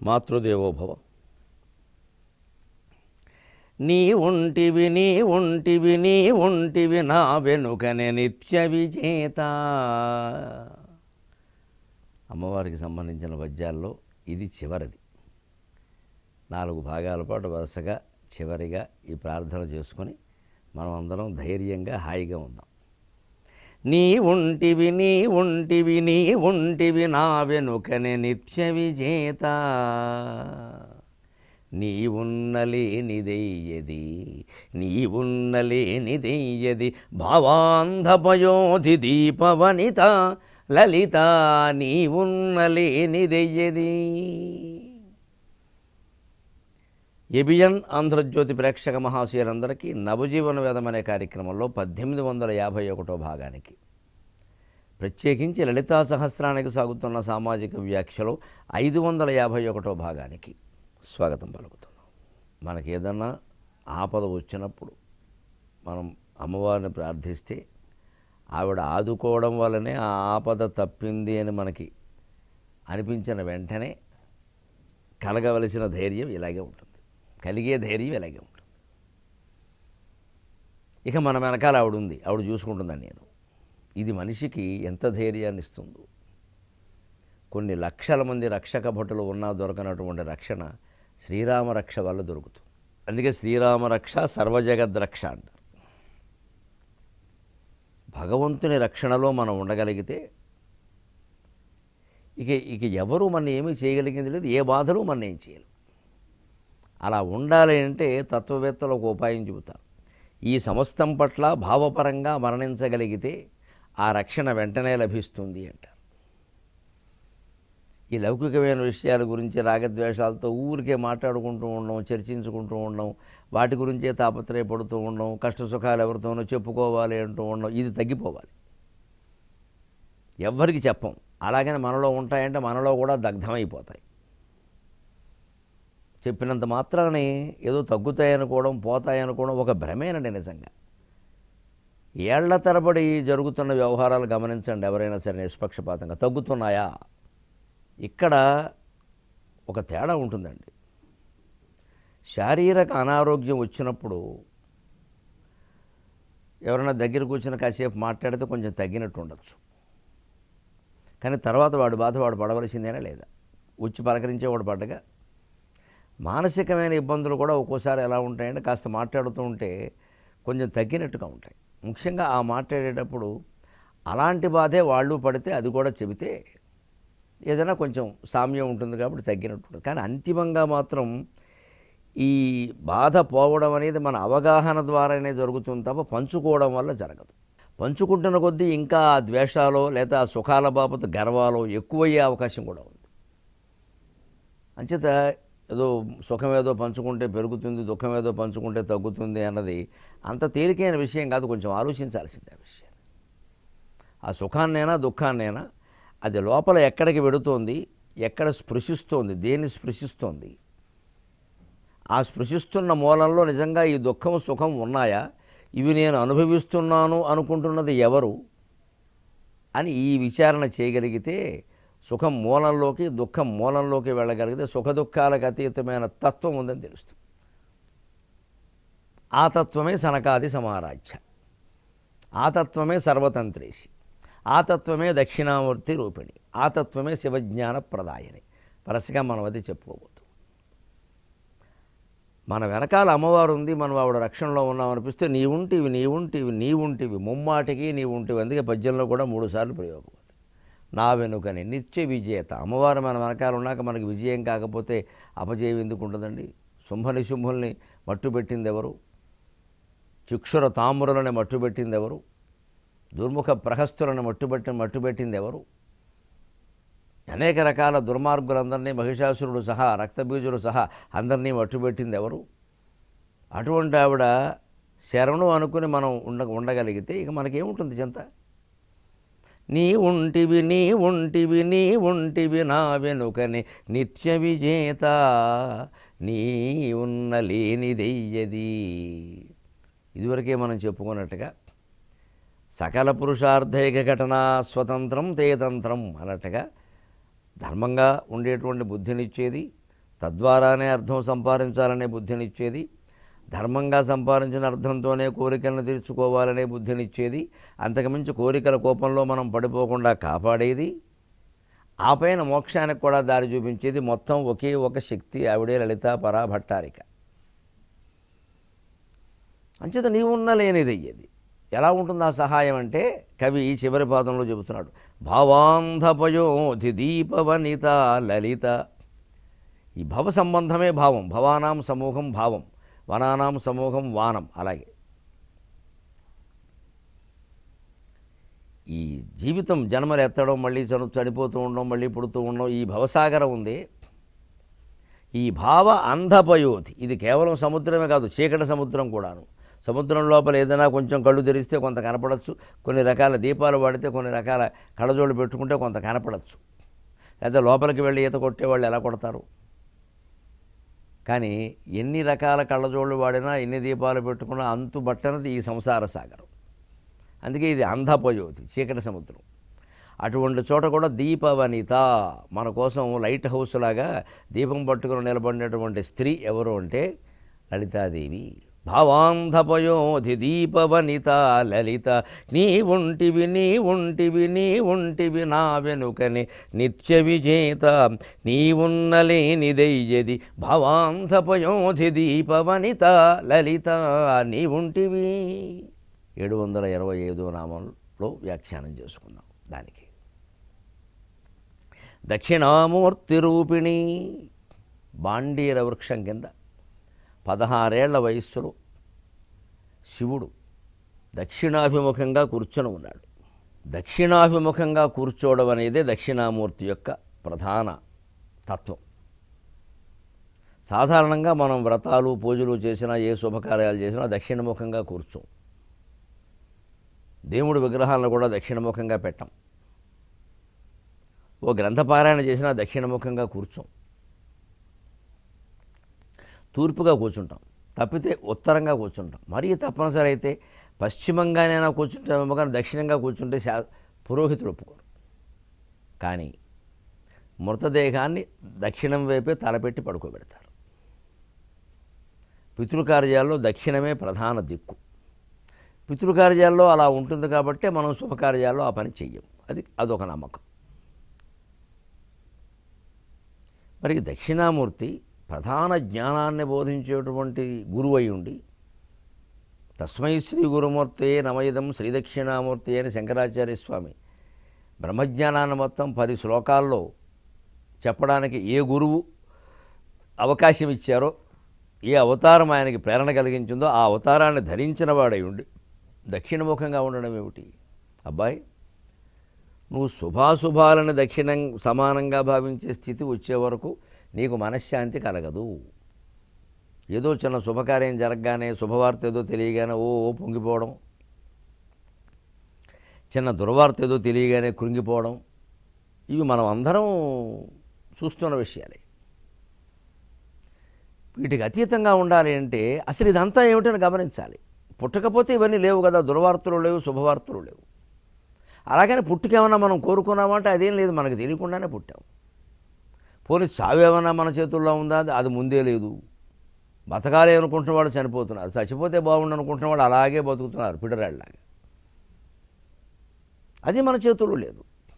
మాతృదేవోభవ నీ ఉంటివి నీ ఉంటివి నీ ఉంటివి నా వెనుకనే నిత్య విజేత అమ్మవారికి సంబంధించిన పద్యాల్లో ఇది చివరిది నాలుగు భాగాల పాటు వరుసగా చివరిగా ఈ ప్రార్థన చేసుకొని మనం అందరం ధైర్యంగా హాయిగా ఉందాం నీ ఉంటివి నీ ఉంటివి నీ ఉంటివి నా వెనుకనే నిత్య విజేత నీ ఉన్నలేనిదెయ్యది నీ ఉన్నలేనిదెయ్యది భావాంధపయోధి దీపవనిత లలిత నీ ఉన్నలేనిదెయ్యది ఎబియన్ ఆంధ్రజ్యోతి ప్రేక్షక మహాశయులందరికీ నవజీవన వేదం అనే కార్యక్రమంలో పద్దెనిమిది వందల యాభై ఒకటో భాగానికి ప్రత్యేకించి లలితా సహస్రానికి సాగుతున్న సామాజిక వ్యాఖ్యలో ఐదు వందల యాభై ఒకటో భాగానికి స్వాగతం పలుకుతున్నాం మనకి ఏదన్నా ఆపద వచ్చినప్పుడు మనం అమ్మవారిని ప్రార్థిస్తే ఆవిడ ఆదుకోవడం వల్లనే ఆ ఆపద తప్పింది అని మనకి అనిపించిన వెంటనే కలగవలసిన ధైర్యం ఇలాగే ఉంటుంది కలిగే ధైర్యం ఇలాగే ఉంటుంది ఇక మన వెనకాల ఆవిడ ఉంది ఆవిడ చూసుకుంటుందని నేను ఇది మనిషికి ఎంత ధైర్యాన్ని ఇస్తుందో కొన్ని లక్షల మంది రక్షక భటులు ఉన్నా దొరకనటువంటి రక్షణ శ్రీరామ రక్ష వల్ల దొరుకుతుంది అందుకే శ్రీరామ రక్ష సర్వజగద్ రక్ష అంటారు భగవంతుని రక్షణలో మనం ఉండగలిగితే ఇక ఇక ఎవరు మన ఏమీ చేయగలిగింది లేదు ఏ బాధలు మన ఏం చేయలేం అలా ఉండాలి అంటే తత్వవేత్తలు ఒక ఉపాయం చెబుతారు ఈ సమస్తం పట్ల భావపరంగా మరణించగలిగితే ఆ రక్షణ వెంటనే లభిస్తుంది అంటారు ఈ లౌకికమైన విషయాల గురించి రాగద్వేషాలతో ఊరికే మాట్లాడుకుంటూ ఉండడం చర్చించుకుంటూ ఉండడం వాటి గురించే తాపత్రయపడుతూ ఉండడం కష్ట సుఖాలు ఎవరితోనో చెప్పుకోవాలి అంటూ ఉండడం ఇది తగ్గిపోవాలి ఎవ్వరికి చెప్పం అలాగని మనలో ఉంటాయంటే మనలో కూడా దగ్ధమైపోతాయి చెప్పినంత మాత్రాన్ని ఏదో తగ్గుతాయనుకోవడం పోతాయనుకోవడం ఒక భ్రమేనండి నిజంగా ఏళ్ల తరబడి జరుగుతున్న వ్యవహారాలు గమనించండి ఎవరైనా సరే నిష్పక్షపాతంగా తగ్గుతున్నాయా ఇక్కడ ఒక తేడా ఉంటుందండి శారీరక అనారోగ్యం వచ్చినప్పుడు ఎవరైనా దగ్గర కూర్చుని కాసేపు మాట్లాడితే కొంచెం తగ్గినట్టు ఉండొచ్చు కానీ తర్వాత వాడు బాధ వాడు పడవలసిందేనా లేదా వచ్చి పలకరించేవాడు పడ్డగా మానసికమైన ఇబ్బందులు కూడా ఒక్కోసారి ఎలా ఉంటాయంటే కాస్త మాట్లాడుతూ ఉంటే కొంచెం తగ్గినట్టుగా ఉంటాయి ముఖ్యంగా ఆ మాట్లాడేటప్పుడు అలాంటి బాధే వాళ్ళు పడితే అది కూడా చెబితే ఏదైనా కొంచెం సామ్యం ఉంటుంది కాబట్టి తగ్గినట్టు ఉంటుంది కానీ అంతిమంగా మాత్రం ఈ బాధ పోవడం అనేది మన అవగాహన ద్వారానే జరుగుతుంది తప్ప పంచుకోవడం వల్ల జరగదు పంచుకుంటున్న కొద్దీ ఇంకా ఆ ద్వేషాలో లేదా ఆ సుఖాల బాబతు గర్వాలో ఎక్కువయ్యే అవకాశం కూడా ఉంది అంచేత ఏదో సుఖం ఏదో పంచుకుంటే పెరుగుతుంది దుఃఖం ఏదో పంచుకుంటే తగ్గుతుంది అన్నది అంత తేలికైన విషయం కాదు కొంచెం ఆలోచించాల్సిందే ఆ విషయం ఆ సుఖాన్నైనా దుఃఖాన్నైనా అది లోపల ఎక్కడికి వెడుతోంది ఎక్కడ స్పృశిస్తోంది దేన్ని స్పృశిస్తోంది ఆ స్పృశిస్తున్న మూలంలో నిజంగా ఈ దుఃఖం సుఖం ఉన్నాయా ఇవి నేను అనుభవిస్తున్నాను అనుకుంటున్నది ఎవరు అని ఈ విచారణ చేయగలిగితే సుఖం మూలంలోకి దుఃఖం మూలంలోకి వెళ్ళగలిగితే సుఖ దుఃఖాలకు అతీతమైన తత్వం ఉందని తెలుస్తుంది ఆ తత్వమే సనకాది సమారాధ్య ఆ తత్వమే సర్వతంత్రేసి ఆ తత్వమే దక్షిణామూర్తి రూపిణి ఆ తత్వమే శివజ్ఞాన ప్రదాయని పరసగా మనం అది చెప్పుకోబోతున్నాం మన వెనకాల అమ్మవారు ఉంది మనం ఆవిడ రక్షణలో ఉన్నాం అనిపిస్తే నీ ఉంటివి నీ ఉంటివి నీ ఉంటివి ముమ్మాటికి నీ ఉంటివి అందుకే పద్యంలో కూడా మూడు సార్లు ప్రయోగం అవుతుంది నా వెనుకని నిత్య విజేత అమ్మవారు మన వెనకాల ఉన్నాక మనకి విజయం కాకపోతే అపజయం ఎందుకు ఉంటుందండి శుంభ నిశుంభుల్ని మట్టుబెట్టింది ఎవరు చిక్షుర తామురులని మట్టుబెట్టింది ఎవరు దుర్ముఖ ప్రహస్తులను మట్టుబెట్టి మట్టుబెట్టింది ఎవరు అనేక రకాల దుర్మార్గులందరినీ మహిషాసురుడు సహా రక్తబీజులు సహా అందరినీ మట్టుబెట్టింది ఎవరు అటువంటి ఆవిడ శరణు అనుకుని మనం ఉండ ఉండగలిగితే ఇక మనకేముంటుంది చింత నీ ఉంటివి నీ ఉంటివి నీ ఉంటివి నా వెనుకని నిత్య విజేత నీ ఉన్న లేనిదెయ్యది ఇదివరకే మనం చెప్పుకున్నట్టుగా సకల పురుషార్థైక ఘటన స్వతంత్రం తేతంత్రం అన్నట్టుగా ధర్మంగా ఉండేటువంటి బుద్ధినిచ్చేది తద్వారానే అర్థం సంపాదించాలనే బుద్ధినిచ్చేది ధర్మంగా సంపాదించిన అర్థంతోనే కోరికలను తీర్చుకోవాలనే బుద్ధినిచ్చేది అంతకుమించి కోరికల కోపంలో మనం పడిపోకుండా కాపాడేది ఆ పైన మోక్షానికి కూడా దారి చూపించేది మొత్తం ఒకే ఒక శక్తి ఆవిడే లలిత పరా భట్టారిక అంచేత నీవున్న లేనిదయ్యేది ఎలా ఉంటుంది ఆ సహాయం అంటే కవి ఈ చివరి పాదంలో చెబుతున్నాడు భావాంధపయోధి దీపవనిత లలిత ఈ భవ సంబంధమే భావం భవానాం సమూహం భావం వనానాం సమూహం వానం అలాగే ఈ జీవితం జన్మలు ఎత్తడం మళ్ళీ చను చనిపోతూ ఉండడం మళ్ళీ పుడుతూ ఉండడం ఈ భవసాగరం ఉంది ఈ భావ అంధపయోధి ఇది కేవలం సముద్రమే కాదు చీకటి సముద్రం కూడాను సముద్రం లోపల ఏదైనా కొంచెం కళ్ళు తెరిస్తే కొంత కనపడచ్చు కొన్ని రకాల దీపాలు వాడితే కొన్ని రకాల కళ్ళజోళ్ళు పెట్టుకుంటే కొంత కనపడచ్చు లేదా లోపలికి వెళ్ళి ఈత కొట్టేవాళ్ళు ఎలా కొడతారు కానీ ఎన్ని రకాల కళ్ళజోళ్ళు వాడినా ఎన్ని దీపాలు పెట్టుకున్నా అంతు బట్టనది ఈ సంసార సాగరం అందుకే ఇది అంధపయోధి చీకటి సముద్రం అటువంటి చోట కూడా దీపవనిత మన కోసం లైట్ హౌస్ లాగా దీపం పట్టుకుని నిలబడినటువంటి స్త్రీ ఎవరు అంటే లలితాదేవి భావాంధపయోధి దీపవనిత లలిత నీ ఉంటివి నీ ఉంటివి నీ ఉంటివి నా వెనుకని నిత్య విజేత నీ ఉన్నలేనిదయ్యది భావాంధపయోధి దీపవనిత లలిత నీ ఉంటివి ఏడు వందల ఇరవై ఐదో నామంలో వ్యాఖ్యానం చేసుకుందాం దానికి దక్షిణామూర్తి రూపిణి బాండీర వృక్షం కింద పదహారేళ్ల వయస్సులో శివుడు దక్షిణాభిముఖంగా కూర్చొని ఉన్నాడు దక్షిణాభిముఖంగా కూర్చోవడం అనేదే దక్షిణామూర్తి యొక్క ప్రధాన తత్వం సాధారణంగా మనం వ్రతాలు పూజలు చేసినా ఏ శుభకార్యాలు చేసినా దక్షిణముఖంగా కూర్చోం దేవుడి విగ్రహాలను కూడా దక్షిణముఖంగా పెట్టం ఓ గ్రంథపారాయణ చేసినా దక్షిణముఖంగా కూర్చోం తూర్పుగా కూర్చుంటాం తప్పితే ఉత్తరంగా కూర్చుంటాం మరీ తప్పనిసరి అయితే పశ్చిమంగానైనా కూర్చుంటామేమో కానీ దక్షిణంగా కూర్చుంటే శా పురోహితుడు ఒప్పుకోరు కానీ మృతదేహాన్ని దక్షిణం వైపే తలపెట్టి పడుకోబెడతారు పితృకార్యాల్లో దక్షిణమే ప్రధాన దిక్కు పితృకార్యాల్లో అలా ఉంటుంది కాబట్టి మనం శుభకార్యాల్లో ఆ పని చెయ్యం అది అదొక నమ్మకం మరి దక్షిణామూర్తి ప్రధాన జ్ఞానాన్ని బోధించేటువంటి గురువు అయి ఉండి తస్మై శ్రీ గురుమూర్తే నమయిదం శ్రీ దక్షిణామూర్తి అని శంకరాచార్య స్వామి బ్రహ్మజ్ఞానాన్ని మొత్తం పది శ్లోకాల్లో చెప్పడానికి ఏ గురువు అవకాశం ఇచ్చారో ఏ అవతారం ఆయనకి ప్రేరణ కలిగించిందో ఆ అవతారాన్ని ధరించిన వాడై ఉండి దక్షిణముఖంగా ఉండడం ఏమిటి అబ్బాయి నువ్వు శుభాశుభాలను దక్షిణం సమానంగా భావించే స్థితి వచ్చే వరకు నీకు మనశ్శాంతి కలగదు ఏదో చిన్న శుభకార్యం జరగగానే శుభవార్త ఏదో తెలియగానే ఓ ఓ పొంగిపోవడం చిన్న దుర్వార్త ఏదో తెలియగానే కృంగిపోవడం ఇవి మనం అందరం చూస్తున్న విషయాలే వీటికి అతీతంగా ఉండాలి అంటే అసలు ఇదంతా ఏమిటని గమనించాలి పుట్టకపోతే ఇవన్నీ లేవు కదా దుర్వార్తలు లేవు శుభవార్తలు లేవు అలాగని పుట్టుకేమన్నా మనం కోరుకున్నామంటే అదేం లేదు మనకు తెలియకుండానే పుట్టాం పోనీ చావేమన్నా మన చేతుల్లో ఉందా అది- అది ముందే లేదు బతకాలి అనుకుంటున్న వాళ్ళు చనిపోతున్నారు చచ్చిపోతే బాగుండు అనుకుంటున్న వాళ్ళు అలాగే బతుకుతున్నారు పిడరాళ్ళలాగా అది మన చేతుల్లో లేదు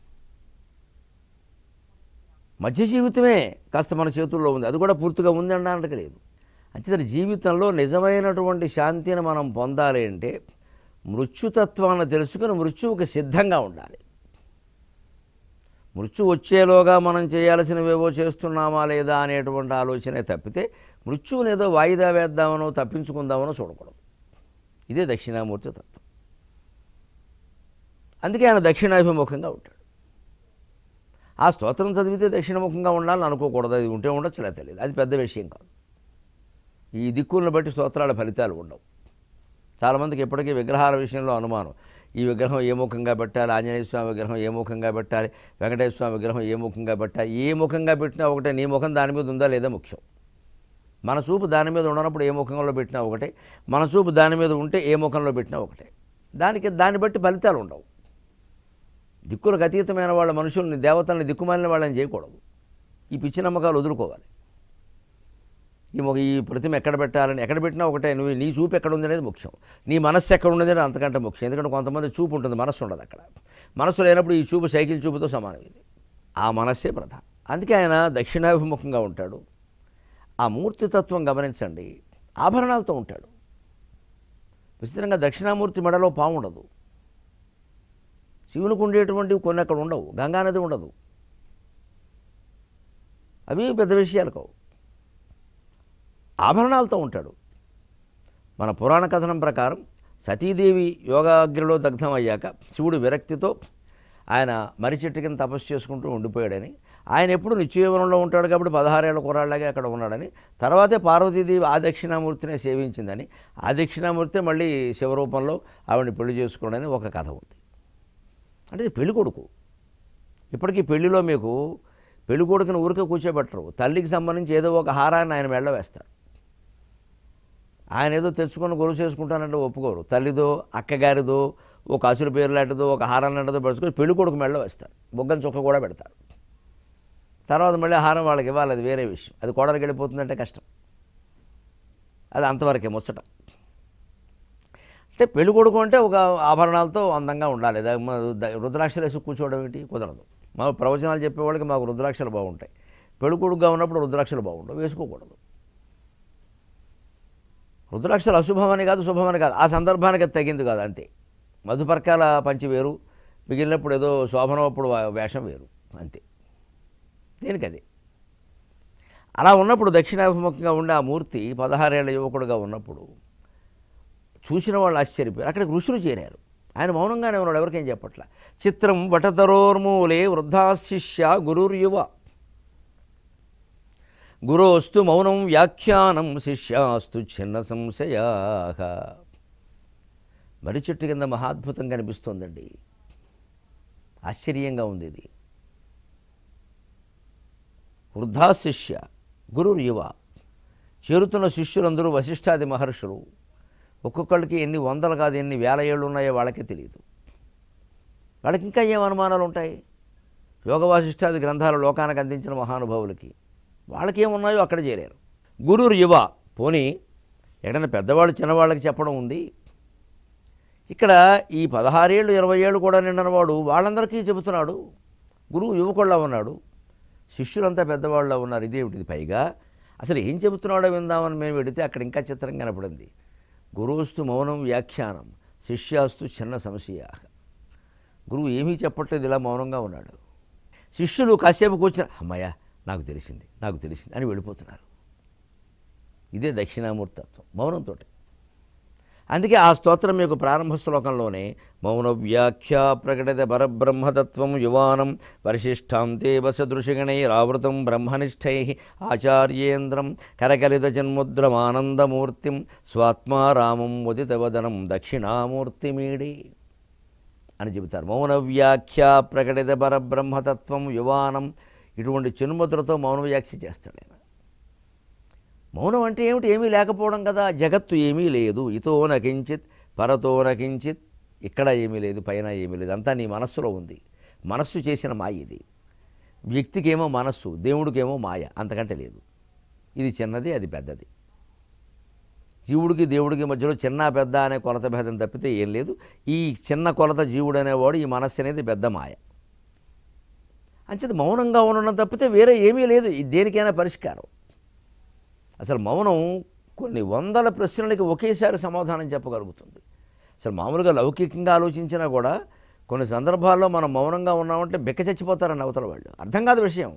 మధ్య జీవితమే కాస్త మన చేతుల్లో ఉంది అది కూడా పూర్తిగా ఉంది అనడానికి లేదు అంచేత జీవితంలో నిజమైనటువంటి శాంతిని మనం పొందాలి అంటే మృత్యుతత్వాన్ని తెలుసుకుని మృత్యువుకి సిద్ధంగా ఉండాలి మృత్యు వచ్చేలోగా మనం చేయాల్సినవేవో చేస్తున్నామా లేదా అనేటువంటి ఆలోచనే తప్పితే మృత్యువుని ఏదో వాయిదా వేద్దామనో తప్పించుకుందామనో చూడకూడదు ఇదే దక్షిణామూర్తి తత్వం అందుకే ఆయన దక్షిణాభిముఖంగా ఉంటాడు ఆ స్తోత్రం చదివితే దక్షిణముఖంగా ఉండాలని అనుకోకూడదు అది ఉంటే ఉండొచ్చు లేదా తెలియదు అది పెద్ద విషయం కాదు ఈ దిక్కులను బట్టి స్తోత్రాల ఫలితాలు ఉండవు చాలామందికి ఇప్పటికీ విగ్రహాల విషయంలో అనుమానం ఈ విగ్రహం ఏ ముఖంగా పెట్టాలి ఆంజనేయ స్వామి విగ్రహం ఏ ముఖంగా పెట్టాలి వెంకటేశ్వర స్వామి విగ్రహం ఏ ముఖంగా పెట్టాలి ఏ ముఖంగా పెట్టినా ఒకటే నీ ముఖం దాని మీద ఉందా లేదా ముఖ్యం మన చూపు దాని మీద ఉండనప్పుడు ఏ ముఖంలో పెట్టినా ఒకటే మన చూపు దాని మీద ఉంటే ఏ ముఖంలో పెట్టినా ఒకటే దానికి దాన్ని బట్టి ఫలితాలు ఉండవు దిక్కులకు అతీతమైన వాళ్ళ మనుషుల్ని దేవతల్ని దిక్కుమాలిన వాళ్ళని చేయకూడదు ఈ పిచ్చి నమ్మకాలు వదులుకోవాలి ఈ మొ- ఈ ప్రతిమ ఎక్కడ పెట్టాలని ఎక్కడ పెట్టినా ఒకటే నువ్వు నీ చూపు ఎక్కడ ఉంది అనేది ముఖ్యం నీ మనస్సు ఎక్కడ ఉన్నది అనేది అంతకంటే ముఖ్యం ఎందుకంటే కొంతమంది చూపు ఉంటుంది మనస్సు ఉండదు అక్కడ మనస్సు లేనప్పుడు ఈ చూపు సైకిల్ చూపుతో సమానం ఇది ఆ మనస్సే ప్రధానం అందుకే ఆయన దక్షిణాభిముఖంగా ఉంటాడు ఆ మూర్తితత్వం గమనించండి ఆభరణాలతో ఉంటాడు విచిత్రంగా దక్షిణామూర్తి మెడలో పాము ఉండదు శివునికి ఉండేటువంటివి కొన్ని అక్కడ ఉండవు గంగానది ఉండదు అవి పెద్ద విషయాలు కావు ఆభరణాలతో ఉంటాడు మన పురాణ కథనం ప్రకారం సతీదేవి యోగాగ్రిలో దగ్ధం అయ్యాక శివుడు విరక్తితో ఆయన మర్రి చెట్టు కింద తపస్సు చేసుకుంటూ ఉండిపోయాడని ఆయన ఎప్పుడు నిత్యజీవనంలో ఉంటాడు కాబట్టి పదహారేళ్ల కుర్రాళ్ళగా అక్కడ ఉన్నాడని తర్వాతే పార్వతీదేవి ఆ దక్షిణామూర్తినే సేవించిందని ఆ దక్షిణామూర్తి మళ్ళీ శివరూపంలో ఆవిడని పెళ్లి చేసుకోవడని ఒక కథ ఉంది అంటే ఇది పెళ్లి కొడుకు ఇప్పటికీ పెళ్లిలో మీకు పెళ్లి కొడుకుని ఊరికే కూర్చోబెట్టరు తల్లికి సంబంధించి ఏదో ఒక హారాన్ని ఆయన మెళ్ళ వేస్తారు ఆయన ఏదో తెచ్చుకొని గొలుసు చేసుకుంటానంటే ఒప్పుకోరు తల్లిదో అక్కగారిదో ఒక అసురు పేరు లాంటిదో ఒక హారం లాంటిదో పెట్టుకొని పెళ్లి కొడుకు మెళ్ళ వేస్తారు బొగ్గన చుక్క కూడా పెడతారు తర్వాత మళ్ళీ హారం వాళ్ళకి ఇవ్వాలి అది వేరే విషయం అది కోడలికి వెళ్ళిపోతుందంటే కష్టం అది అంతవరకే ముచ్చట అంటే పెళ్లి కొడుకు అంటే ఒక ఆభరణాలతో అందంగా ఉండాలి దా- మ- ద- రుద్రాక్షలు వేసి కూర్చోవడం ఏంటి కుదరదు మా ప్రవచనాలు చెప్పేవాళ్ళకి మాకు రుద్రాక్షలు బాగుంటాయి పెళ్లి కొడుకుగా ఉన్నప్పుడు రుద్రాక్షలు బాగుండవు వేసుకోకూడదు రుద్రాక్షలు అశుభమని కాదు శుభమని కాదు ఆ సందర్భానికి అది తగింది కాదు అంతే మధుపర్కాల పంచి వేరు మిగిలినప్పుడు ఏదో శోభనప్పుడు వా- వేషం వేరు అంతే దేనికది అలా ఉన్నప్పుడు దక్షిణాభిముఖంగా ఉండే ఆ మూర్తి పదహారేళ్ల యువకుడుగా ఉన్నప్పుడు చూసిన వాళ్ళు ఆశ్చర్యపోయారు అక్కడికి ఋషులు చేరారు ఆయన మౌనంగానే ఉన్నాడు ఎవరికేం చెప్పట్ల చిత్రం వటతరోర్మూలే వృద్ధాశిష్య గురుర్యువ గురోస్తు మౌనం వ్యాఖ్యానం శిష్యాస్తు చిన్న సంశయా మర్రి చెట్టు కింద మహాద్భుతం కనిపిస్తోందండి ఆశ్చర్యంగా ఉంది ఇది వృద్ధా శిష్య గురుర్ యువ చేరుతున్న శిష్యులందరూ వశిష్ఠాది మహర్షులు ఒక్కొక్కళ్ళకి ఎన్ని వందలు కాదు ఎన్ని వేల ఏళ్ళు ఉన్నాయో వాళ్ళకే తెలియదు వాళ్ళకి ఇంకా ఏం అనుమానాలు ఉంటాయి యోగ వాసిష్ఠాది గ్రంథాలు లోకానికి అందించిన మహానుభావులకి వాళ్ళకి ఏమున్నాయో అక్కడ చేరారు గురుర్ యువ పోనీ ఎక్కడైనా పెద్దవాళ్ళు చిన్నవాళ్ళకి చెప్పడం ఉంది ఇక్కడ ఈ పదహారేళ్ళు ఇరవై ఏళ్ళు కూడా నిండినవాడు వాళ్ళందరికీ చెబుతున్నాడు గురువు యువకుళ్ళ ఉన్నాడు శిష్యులంతా పెద్దవాళ్ళ ఉన్నారు ఇదేమిటిది పైగా అసలు ఏం చెబుతున్నాడో విందామని మేము వెడితే అక్కడ ఇంకా చిత్రం కనపడింది గురువుస్తు మౌనం వ్యాఖ్యానం శిష్యాస్తు చిన్న సంశయ గురువు ఏమీ చెప్పట్లేదు ఇలా మౌనంగా ఉన్నాడు శిష్యులు కాసేపు కూర్చుని అమ్మయ్య నాకు తెలిసింది నాకు తెలిసింది అని వెళ్ళిపోతున్నారు ఇదే దక్షిణామూర్తత్వం మౌనంతో అందుకే ఆ స్తోత్రం మీకు ప్రారంభ శ్లోకంలోనే మౌన వ్యాఖ్య ప్రకటిత పరబ్రహ్మతత్వం యువానం వరిశిష్టాంతే వసదృశిగణైరావృతం బ్రహ్మనిష్టై ఆచార్యేంద్రం కరకలిత జన్ముద్రమానందమూర్తిం స్వాత్మారామం ఉదితవదనం దక్షిణామూర్తిమీడి అని చెబుతారు మౌన వ్యాఖ్య ప్రకటిత పరబ్రహ్మతత్వం యువానం ఇటువంటి చిన్ముద్రతో మౌన వ్యాఖ్య చేస్తాడు ఆయన మౌనం అంటే ఏమిటి ఏమీ లేకపోవడం కదా జగత్తు ఏమీ లేదు ఇతో నకించిత్ పరతో నకించిత్ ఇక్కడ ఏమీ లేదు పైన ఏమీ లేదు అంతా నీ మనస్సులో ఉంది మనస్సు చేసిన మాయ ఇది వ్యక్తికేమో మనస్సు దేవుడికేమో మాయ అంతకంటే లేదు ఇది చిన్నది అది పెద్దది జీవుడికి దేవుడికి మధ్యలో చిన్న పెద్ద అనే కొలత భేదం తప్పితే ఏం లేదు ఈ చిన్న కొలత జీవుడు అనేవాడు ఈ మనస్సు అనేది పెద్ద మాయ అంచేది మౌనంగా ఉండడం తప్పితే వేరే ఏమీ లేదు ఇది దేనికైనా పరిష్కారం అసలు మౌనం కొన్ని వందల ప్రశ్నలకి ఒకేసారి సమాధానం చెప్పగలుగుతుంది అసలు మామూలుగా లౌకికంగా ఆలోచించినా కూడా కొన్ని సందర్భాల్లో మనం మౌనంగా ఉన్నామంటే బెక్క చచ్చిపోతారని అవతల వాళ్ళు అర్థం కాదు విషయం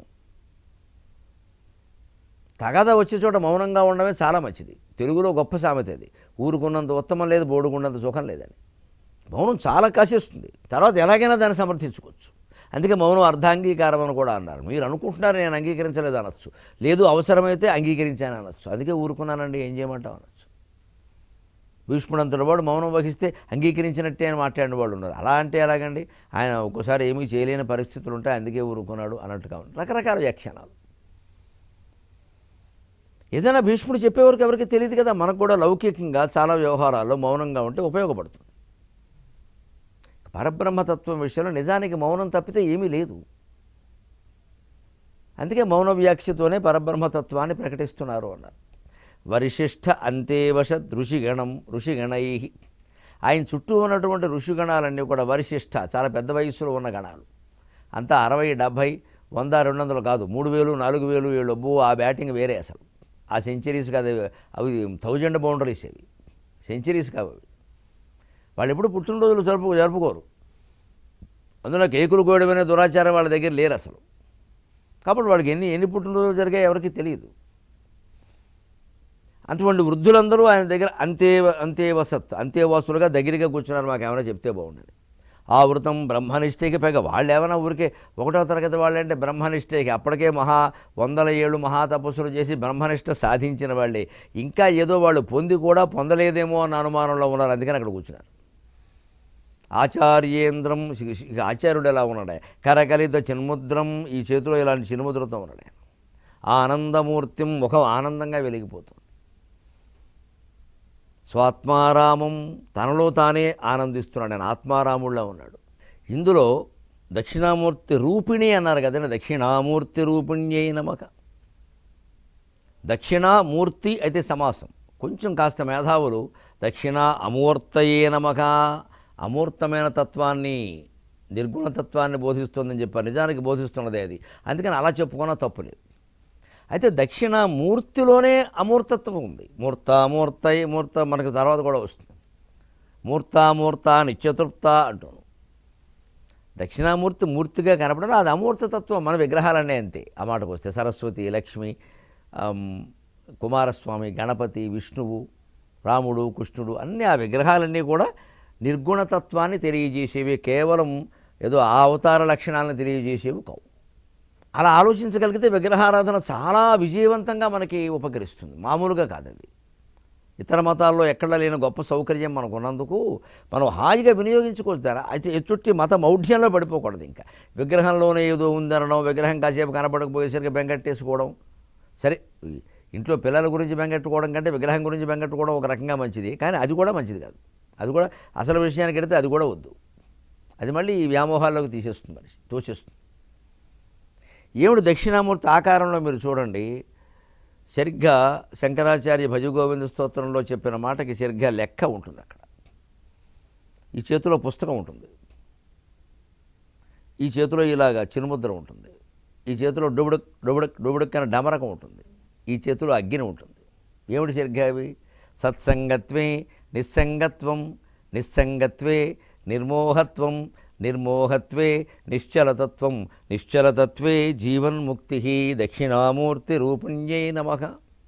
తగాదా వచ్చే చోట మౌనంగా ఉండడమే చాలా మంచిది తెలుగులో గొప్ప సామెత అది ఊరుకున్నంత ఉత్తమం లేదు బోడుకున్నంత సుఖం లేదని మౌనం చాలా కాసేస్తుంది తర్వాత ఎలాగైనా దాన్ని సమర్థించుకోవచ్చు అందుకే మౌనం అర్ధాంగీకారం అని కూడా అన్నారు మీరు అనుకుంటున్నారు నేను అంగీకరించలేదు అనొచ్చు లేదు అవసరమైతే అంగీకరించాను అనొచ్చు అందుకే ఊరుకున్నానండి ఏం చేయమంటాం అనొచ్చు భీష్ముడంతటి వాడు మౌనం వహిస్తే అంగీకరించినట్టే అని మాట్లాడిన వాళ్ళు ఉన్నారు అలా అంటే ఎలాగండి ఆయన ఒక్కోసారి ఏమీ చేయలేని పరిస్థితులు ఉంటాయి అందుకే ఊరుకున్నాడు అన్నట్టుగా ఉంది. రకరకాల వ్యాఖ్యానాలు ఏదైనా భీష్ముడు చెప్పేవరకు ఎవరికి తెలియదు కదా మనకు కూడా లౌకికంగా చాలా వ్యవహారాల్లో మౌనంగా ఉంటే ఉపయోగపడుతుంది పరబ్రహ్మతత్వం విషయంలో నిజానికి మౌనం తప్పితే ఏమీ లేదు అందుకే మౌన వ్యాఖ్యతోనే పరబ్రహ్మతత్వాన్ని ప్రకటిస్తున్నారు అన్నారు వరిశిష్ట అంతేవశత్ ఋషిగణం ఋషిగణై ఆయన చుట్టూ ఉన్నటువంటి ఋషిగణాలన్నీ కూడా వరిశిష్ట చాలా పెద్ద వయస్సులో ఉన్న గణాలు అంతా అరవై డెబ్భై వంద రెండు వందలు కాదు మూడు వేలు నాలుగు వేలు ఏళ్ళు అబ్బో ఆ బ్యాటింగ్ వేరే అసలు ఆ సెంచరీస్ కాదు అవి థౌజండ్ బౌండరీస్ అవి సెంచరీస్ కావు అవి వాళ్ళు ఎప్పుడు పుట్టినరోజులు జరుపు జరుపుకోరు అందులో కేకులు కోయడం అనే దురాచారం వాళ్ళ దగ్గర లేరు అసలు కాబట్టి వాడికి ఎన్ని ఎన్ని పుట్టినరోజులు జరిగాయి ఎవరికి తెలియదు అటువంటి వృద్ధులందరూ ఆయన దగ్గర అంతే అంతే వసత్ అంతేవాసులుగా దగ్గరగా కూర్చున్నారు మాకు ఏమైనా చెప్తే బాగుండేది ఆ వృతం బ్రహ్మనిష్టకి పైగా వాళ్ళు ఏమైనా ఊరికే ఒకటో తరగతి వాళ్ళంటే బ్రహ్మనిష్టకి అప్పటికే మహా వందల ఏళ్ళు మహా తపస్సులు చేసి బ్రహ్మనిష్ట సాధించిన వాళ్ళే ఇంకా ఏదో వాళ్ళు పొంది కూడా పొందలేదేమో అన్న అనుమానంలో ఉన్నారు అందుకని అక్కడ కూర్చున్నారు ఆచార్యేంద్రం ఇక- ఇక ఆచార్యుడు ఎలా ఉన్నాడే కరకలిత చిన్ముద్రం ఈ చేతిలో ఇలాంటి చిన్ముద్రతో ఉన్నాడు ఆయన. ఆనందమూర్తిం ముఖం ఆనందంగా వెలిగిపోతుంది స్వాత్మారామం తనలో తానే ఆనందిస్తున్నాడు ఆయన ఆత్మారాముళ్ళ ఉన్నాడు ఇందులో దక్షిణామూర్తి రూపిణి అన్నారు కదండి దక్షిణామూర్తి రూపిణ్యై నమక దక్షిణామూర్తి అయితే సమాసం కొంచెం కాస్త మేధావులు దక్షిణ అమూర్తయే నమక అమూర్తమైన తత్వాన్ని నిర్గుణతత్వాన్ని బోధిస్తుందని చెప్పారు నిజానికి బోధిస్తున్నదే అది అందుకని అలా చెప్పుకున్నా తప్పు లేదు అయితే దక్షిణ మూర్తిలోనే అమూర్తత్వం ఉంది మూర్తామూర్తై మూర్త మనకు తర్వాత కూడా వస్తుంది మూర్తామూర్త నిత్యతృప్త అంటాను దక్షిణామూర్తి మూర్తిగా కనపడదు అది అమూర్తతత్వం మన విగ్రహాలన్నీ అంతే ఆ మాటకు వస్తే సరస్వతి లక్ష్మి ఆమ్, కుమారస్వామి గణపతి విష్ణువు రాముడు కృష్ణుడు అన్నీ ఆ విగ్రహాలన్నీ కూడా నిర్గుణతత్వాన్ని తెలియజేసేవి కేవలం ఏదో ఆ అవతార లక్షణాలను తెలియజేసేవి కావు అలా ఆలోచించగలిగితే విగ్రహారాధన చాలా విజయవంతంగా మనకి ఉపకరిస్తుంది మామూలుగా కాదు అది ఇతర మతాల్లో ఎక్కడ లేని గొప్ప సౌకర్యం మనకు ఉన్నందుకు మనం హాయిగా వినియోగించుకోవచ్చు దాన్ని అయితే ఎచ్చుట్టి మత మౌఢ్యంలో పడిపోకూడదు ఇంకా విగ్రహంలోనే ఏదో ఉందనడం విగ్రహం కాసేపు కనపడకపోయేసరికి బెంగట్టేసుకోవడం సరే ఈ ఇంట్లో పిల్లల గురించి బెంగట్టుకోవడం కంటే విగ్రహం గురించి బెంగట్టుకోవడం ఒక రకంగా మంచిది కానీ అది కూడా మంచిది కాదు అది కూడా అసలు విషయానికి వెడితే అది కూడా వద్దు అది మళ్ళీ ఈ వ్యామోహాల్లోకి తీసేస్తుంది మనిషి తోసేస్తుంది ఏమిటి దక్షిణామూర్తి ఆకారంలో మీరు చూడండి సరిగ్గా శంకరాచార్య భజగోవింద స్తోత్రంలో చెప్పిన మాటకి సరిగ్గా లెక్క ఉంటుంది అక్కడ ఈ చేతిలో పుస్తకం ఉంటుంది ఈ చేతిలో ఇలాగా చిరుముద్ర ఉంటుంది ఈ చేతిలో డొబుడక్ డొబుడక్ డొబుడక్ అనే డమరకం ఉంటుంది ఈ చేతిలో అగ్ని ఉంటుంది ఏమిటి సరిగ్గా అవి సత్సంగత్వే నిస్సంగత్వం నిస్సంగత్వే నిర్మోహత్వం నిర్మోహత్వే నిశ్చలతత్వం నిశ్చలతత్వే జీవన్ముక్తి దక్షిణామూర్తి రూపుణ్యై నమః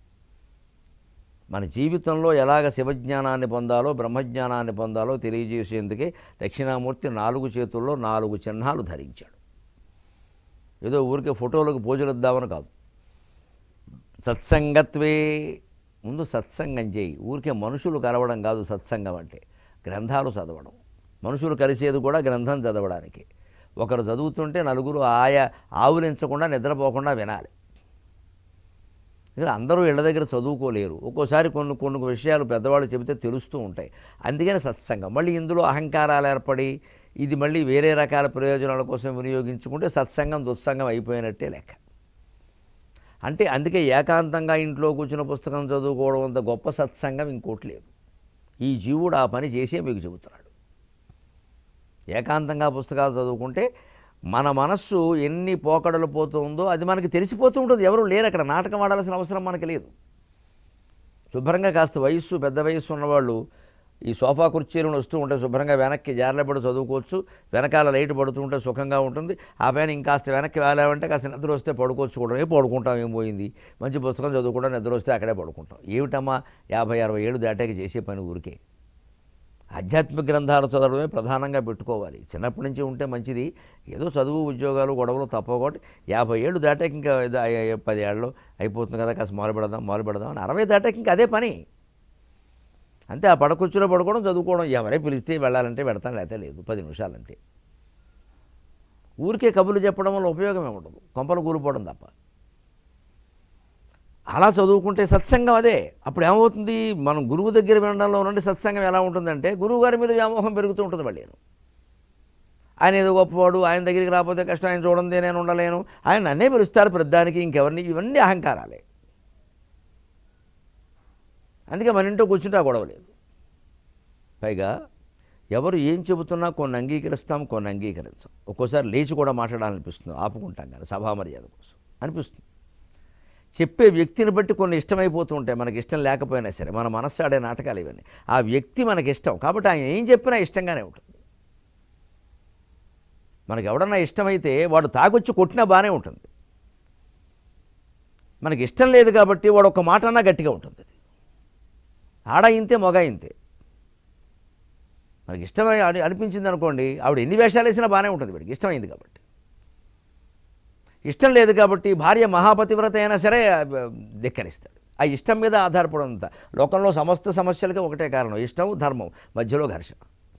మన జీవితంలో ఎలాగ శివజ్ఞానాన్ని పొందాలో బ్రహ్మజ్ఞానాన్ని పొందాలో తెలియజేసేందుకే దక్షిణామూర్తి నాలుగు చేతుల్లో నాలుగు చిహ్నాలు ధరించాడు ఏదో ఊరికే ఫోటోలకు పూజలు ఇద్దామని కాదు సత్సంగత్వే ముందు సత్సంగం చేయి ఊరికే మనుషులు కలవడం కాదు సత్సంగం అంటే గ్రంథాలు చదవడం మనుషులు కలిసేది కూడా గ్రంథం చదవడానికి ఒకరు చదువుతుంటే నలుగురు ఆయా ఆవులించకుండా నిద్రపోకుండా వినాలి ఇక్కడ అందరూ ఇళ్ళ దగ్గర చదువుకోలేరు ఒక్కోసారి కొన్ని కొన్ని విషయాలు పెద్దవాళ్ళు చెబితే తెలుస్తూ ఉంటాయి అందుకని సత్సంగం మళ్ళీ ఇందులో అహంకారాలు ఏర్పడి ఇది మళ్ళీ వేరే రకాల ప్రయోజనాల కోసం వినియోగించుకుంటే సత్సంగం దుస్సంగం అయిపోయినట్టే లెక్క అంటే అందుకే ఏకాంతంగా ఇంట్లో కూర్చున్న పుస్తకం చదువుకోవడం అంత గొప్ప సత్సంగం ఇంకోటి లేదు ఈ జీవుడు ఆ పని చేసే మీకు చెబుతున్నాడు ఏకాంతంగా పుస్తకాలు చదువుకుంటే మన మనస్సు ఎన్ని పోకడలు పోతుందో అది మనకి తెలిసిపోతూ ఉంటుంది ఎవరు లేరు అక్కడ నాటకం ఆడాల్సిన అవసరం మనకి లేదు శుభ్రంగా కాస్త వయస్సు పెద్ద వయస్సు ఉన్నవాళ్ళు ఈ సోఫా కుర్చీలను వస్తూ ఉంటే శుభ్రంగా వెనక్కి జారలపడి చదువుకోవచ్చు వెనకాల లైట్ పడుతుంటే సుఖంగా ఉంటుంది ఆ పైన ఇంకాస్త వెనక్కి వెళ్ళామంటే కాస్త నిద్ర వస్తే పడుకోవచ్చు కూడా ఏ పడుకుంటాం ఏం పోయింది మంచి పుస్తకం చదువుకుంటా నిద్ర వస్తే అక్కడే పడుకుంటాం ఏమిటమ్మా యాభై అరవై ఏళ్ళు దాటాక చేసే పని ఊరికే ఆధ్యాత్మిక గ్రంథాలు చదవడమే ప్రధానంగా పెట్టుకోవాలి చిన్నప్పటి నుంచి ఉంటే మంచిది ఏదో చదువు ఉద్యోగాలు గొడవలు తప్పకోటి యాభై ఏళ్ళు దాటాక ఇంకా ఏదో అయ్య- అయ్య పది ఏళ్ళు అయిపోతుంది కదా కాస్త మొదలు పెడదాం మొదలు పెడదాం అని అరవై దాటాక ఇంకా అదే పని అంతే ఆ పడకొచ్చులో పడుకోవడం చదువుకోవడం ఎవరే పిలిస్తే వెళ్ళాలంటే పెడతాను లేకపోతే లేదు పది నిమిషాలు అంతే ఊరికే కబుర్లు చెప్పడం వల్ల ఉపయోగం ఏముండదు కొంపలు కూలిపోవడం తప్ప అలా చదువుకుంటే సత్సంగం అదే అప్పుడు ఏమవుతుంది మనం గురువు దగ్గర వినడంలో నుండి సత్సంగం ఎలా ఉంటుందంటే గురువు గారి మీద వ్యామోహం పెరుగుతూ ఉంటుంది మళ్ళీ ఆయన ఏదో గొప్పవాడు ఆయన దగ్గరికి రాకపోతే కష్టం ఆయన చూడండి నేను ఉండలేను ఆయన నన్నే పిలుస్తారు ప్రతిదానికి ఇంకెవరిని ఇవన్నీ అహంకారాలే అందుకే మన ఇంట్లో కూర్చుంటే ఆ గొడవ లేదు పైగా ఎవరు ఏం చెబుతున్నా కొన్ని అంగీకరిస్తాం కొన్ని అంగీకరించాం ఒక్కోసారి లేచి కూడా మాట్లాడాలనిపిస్తుంది ఆపుకుంటాం కానీ సభా మర్యాద కోసం అనిపిస్తుంది చెప్పే వ్యక్తిని బట్టి కొన్ని ఇష్టమైపోతూ ఉంటాయి మనకి ఇష్టం లేకపోయినా సరే మన మనస్సు ఆడే నాటకాలు ఇవన్నీ ఆ వ్యక్తి మనకి ఇష్టం కాబట్టి ఆయన ఏం చెప్పినా ఇష్టంగానే ఉంటుంది మనకి ఎవడన్నా ఇష్టమైతే వాడు తాగొచ్చి కొట్టినా బాగానే ఉంటుంది మనకి ఇష్టం లేదు కాబట్టి వాడు ఒక మాట అన్నా గట్టిగా ఉంటుంది అది ఆడ ఇంతే మొగ ఇంతే మనకి ఇష్టమై అని- అనిపించింది అనుకోండి ఆవిడ ఎన్ని వేషాలు వేసినా బాగానే ఉంటుంది వీడికి ఇష్టమైంది కాబట్టి ఇష్టం లేదు కాబట్టి భార్య మహాపతివ్రత అయినా సరే ఆ, ధిక్కరిస్తాడు ఆ ఇష్టం మీద ఆధారపడంత లోకంలో సమస్త సమస్యలకి ఒకటే కారణం ఇష్టం ధర్మం మధ్యలో ఘర్షణ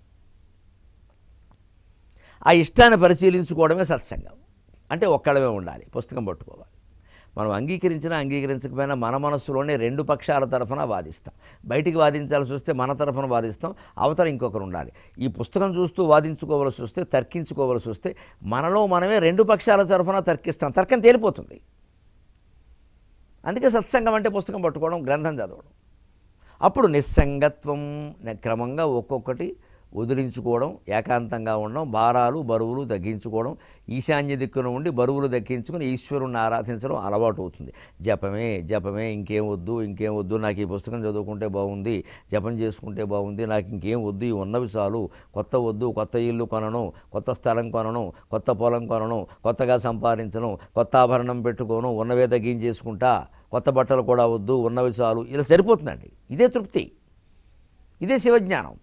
ఆ ఇష్టాన్ని పరిశీలించుకోవడమే సత్సంగం అంటే ఒక్కడమే ఉండాలి పుస్తకం పట్టుకోవాలి మనం అంగీకరించినా అంగీకరించకపోయినా మన మనస్సులోనే రెండు పక్షాల తరఫున వాదిస్తాం బయటికి వాదించాల్సి వస్తే మన తరఫున వాదిస్తాం అవతల ఇంకొకరు ఉండాలి ఈ పుస్తకం చూస్తూ వాదించుకోవలసి వస్తే తర్కించుకోవలసి వస్తే మనలో మనమే రెండు పక్షాల తరఫున తర్కిస్తాం తర్కం తేలిపోతుంది అందుకే సత్సంగం అంటే పుస్తకం పట్టుకోవడం గ్రంథం చదవడం అప్పుడు నిస్సంగత్వం న- క్రమంగా ఒక్కొక్కటి వదిలించుకోవడం ఏకాంతంగా ఉండడం భారాలు బరువులు తగ్గించుకోవడం ఈశాన్య దిక్కున ఉండి బరువులు దక్కించుకుని ఈశ్వరుణ్ణి ఆరాధించడం అలవాటు అవుతుంది జపమే జపమే ఇంకేం వద్దు ఇంకేం వద్దు నాకు ఈ పుస్తకం చదువుకుంటే బాగుంది జపం చేసుకుంటే బాగుంది నాకు ఇంకేం వద్దు ఇవి ఉన్నవి చాలు కొత్త వద్దు కొత్త ఇల్లు కొనను కొత్త స్థలం కొనను కొత్త పొలం కొనను కొత్తగా సంపాదించను కొత్త ఆభరణం పెట్టుకోను ఉన్నవే తగ్గించేసుకుంటా కొత్త బట్టలు కూడా వద్దు ఉన్నవి చాలు ఇలా సరిపోతుందండి ఇదే తృప్తి ఇదే శివజ్ఞానం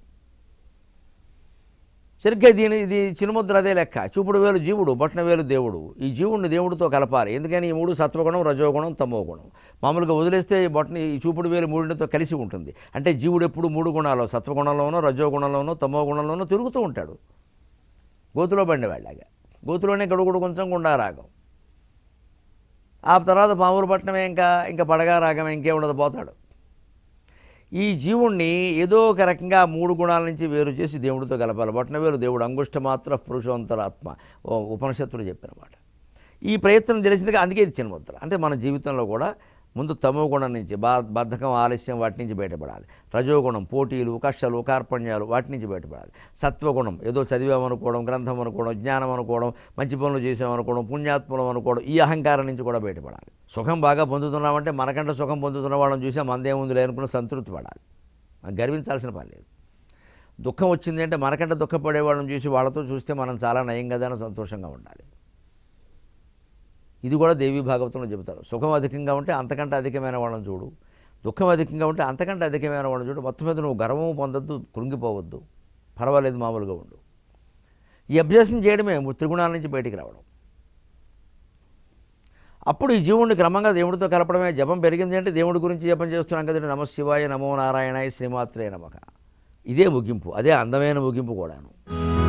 సరిగ్గా దీని ఇది చినుముద్ర అదే లెక్క చూపుడు వేలు జీవుడు బొట్టన వేలు దేవుడు ఈ జీవుడిని దేవుడితో కలపాలి ఎందుకని ఈ మూడు సత్వగుణం రజోగుణం తమోగుణం మామూలుగా వదిలేస్తే ఈ బొట్టన ఈ చూపుడు వేలు మూడింటితో కలిసి ఉంటుంది అంటే జీవుడు ఎప్పుడు మూడు గుణాలు సత్వగుణంలోనో రజోగుణంలోనో తమో గుణంలోనో తిరుగుతూ ఉంటాడు గోతులో బండివాళ్ళగా గోతులోనే గడుగుడు కొంచెం గుండా రాగం ఆ తర్వాత పాములు పట్టణమే ఇంకా ఇంకా పడగా రాగమే ఇంకేం ఉండదు పోతాడు ఈ జీవుణ్ణి ఏదో ఒక రకంగా మూడు గుణాల నుంచి వేరు చేసి దేవుడితో కలపాలి బొట్టనవేలు దేవుడు అంగుష్ట మాత్ర పురుషోంతరాత్మ ఓ ఉపనిషత్తులు చెప్పిన మాట ఈ ప్రయత్నం తెలిసిందిగా అందుకే ఇది చిన్నముద్ర అంటే మన జీవితంలో కూడా ముందు తమో గుణం నుంచి బా బద్ధకం ఆలస్యం వాటి నుంచి బయటపడాలి రజోగుణం పోటీలు కష్టాలు కార్పణ్యాలు వాటి నుంచి బయటపడాలి సత్వగుణం ఏదో చదివామనుకోవడం గ్రంథం అనుకోవడం జ్ఞానం అనుకోవడం మంచి పనులు చేసామనుకోవడం పుణ్యాత్మలం అనుకోవడం ఈ అహంకారం నుంచి కూడా బయటపడాలి సుఖం బాగా పొందుతున్నామంటే మనకంటే సుఖం పొందుతున్న వాళ్ళని చూసా మందేముంది లేనుకుని సంతృప్తి పడాలి మనం గర్వించాల్సిన పని లేదు దుఃఖం వచ్చింది అంటే మనకంటే దుఃఖపడే వాళ్ళని చూసి వాళ్ళతో చూస్తే మనం చాలా నయం కదా అని సంతోషంగా ఉండాలి ఇది కూడా దేవీ భాగవతంలో చెబుతారు సుఖం అధికంగా ఉంటే అంతకంటే అధికమైన వాళ్ళని చూడు దుఃఖం అధికంగా ఉంటే అంతకంటే అధికమైన వాళ్ళని చూడు మొత్తం మీద నువ్వు గర్వము పొందొద్దు కృంగిపోవద్దు పర్వాలేదు మామూలుగా ఉండు ఈ అభ్యాసం చేయడమే త్రిగుణాల నుంచి బయటికి రావడం అప్పుడు ఈ జీవుడిని క్రమంగా దేవుడితో కలపడమే జపం పెరిగింది అంటే దేవుడి గురించి జపం చేస్తున్నాం కదండి నమ శివాయ నమో నారాయణాయ శ్రీమాత్రే నమక ఇదే ముగింపు అదే అందమైన ముగింపు కూడాను